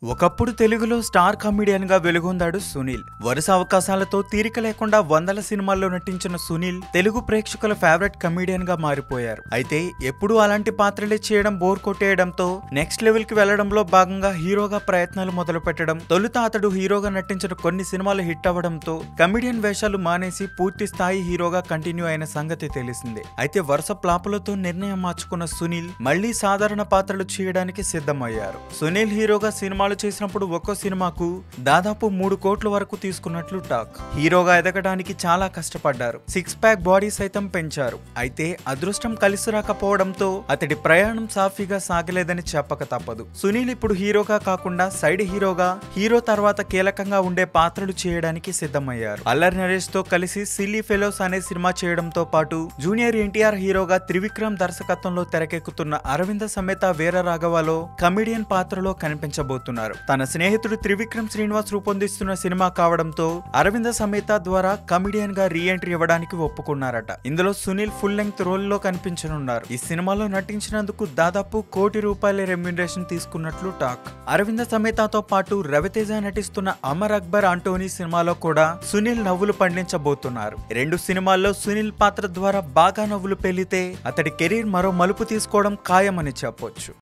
ఒకప్పుడు తెలుగులో star comedian గా వెలుగొందాడు సునీల్ వరుస అవకాశాలతో తీరిక లేకుండా వందల సినిమాల్లో నటించిన సునీల్ తెలుగు ప్రేక్షకుల ఫేవరెట్ కమెడియన్ గా మారిపోయారు అయితే ఎప్పుడూ అలాంటి పాత్రలే చేయడం బోర్ కొట్టేయడంతో నెక్స్ట్ లెవెల్ కి వెళ్లడంలో భాగంగా హీరోగా ప్రయత్నాలు మొదలు పెట్టడం తొలుత అతడు హీరోగా నటించిన కొన్ని సినిమాలు హిట్ అవ్వడంతో కమెడియన్ వేషాలు మానేసి పూర్తి స్థాయి హీరోగా కంటిన్యూ అయిన సంగతి తెలిసిందే అయితే వరుస ప్లాపులతో నిర్ణయం మార్చుకున్న సునీల్ మళ్లీ సాధారణ పాత్రలు చేయడానికి సిద్ధమయ్యారు సునీల్ హీరోగా సినిమాలు చేసినప్పుడు ఒక్కో సినిమాకు దాదాపు మూడు కోట్ల వరకు తీసుకున్నట్లు టాక్ హీరోగా ఎదగడానికి చాలా కష్టపడ్డారు సిక్స్ ప్యాక్ బాడీ సైతం పెంచారు అయితే అదృష్టం కలిసి రాకపోవడంతో అతడి ప్రయాణం సాఫీగా సాగలేదని చెప్పక తప్పదు సునీల్ ఇప్పుడు హీరోగా కాకుండా సైడ్ హీరోగా హీరో తర్వాత కీలకంగా ఉండే పాత్రలు చేయడానికి సిద్ధమయ్యారు అల్లరి నరేష్ తో కలిసి సిల్లీ ఫెలోస్ అనే సినిమా చేయడంతో పాటు జూనియర్ ఎన్టీఆర్ హీరోగా త్రివిక్రమ్ దర్శకత్వంలో తెరకెక్కుతున్న అరవింద సమేత వీర రాఘవలో కమిడియన్ పాత్రలో కనిపించబోతున్నారు తన స్నేహితుడు త్రివిక్రమ్ శ్రీనివాస్ రూపొందిస్తున్న సినిమా కావడంతో అరవింద సమేత ద్వారా కమిడియన్ గా రీ ఎంట్రీ ఇవ్వడానికి ఒప్పుకున్నారట ఇందులో సునీల్ ఫుల్ లెంగ్త్ రోల్ లో కనిపించనున్నారు ఈ సినిమాలో నటించినందుకు దాదాపు కోటి రూపాయల రెమ్యునరేషన్ తీసుకున్నట్లు టాక్ అరవింద సమేతతో పాటు రవితేజ నటిస్తున్న అమర్ అక్బర్ ఆంటోనీ సినిమాలో కూడా సునీల్ నవ్వులు పండించబోతున్నారు రెండు సినిమాల్లో సునీల్ పాత్ర ద్వారా బాగా నవ్వులు పెళ్లితే అతడి కెరీర్ మరో మలుపు తీసుకోవడం ఖాయమని చెప్పొచ్చు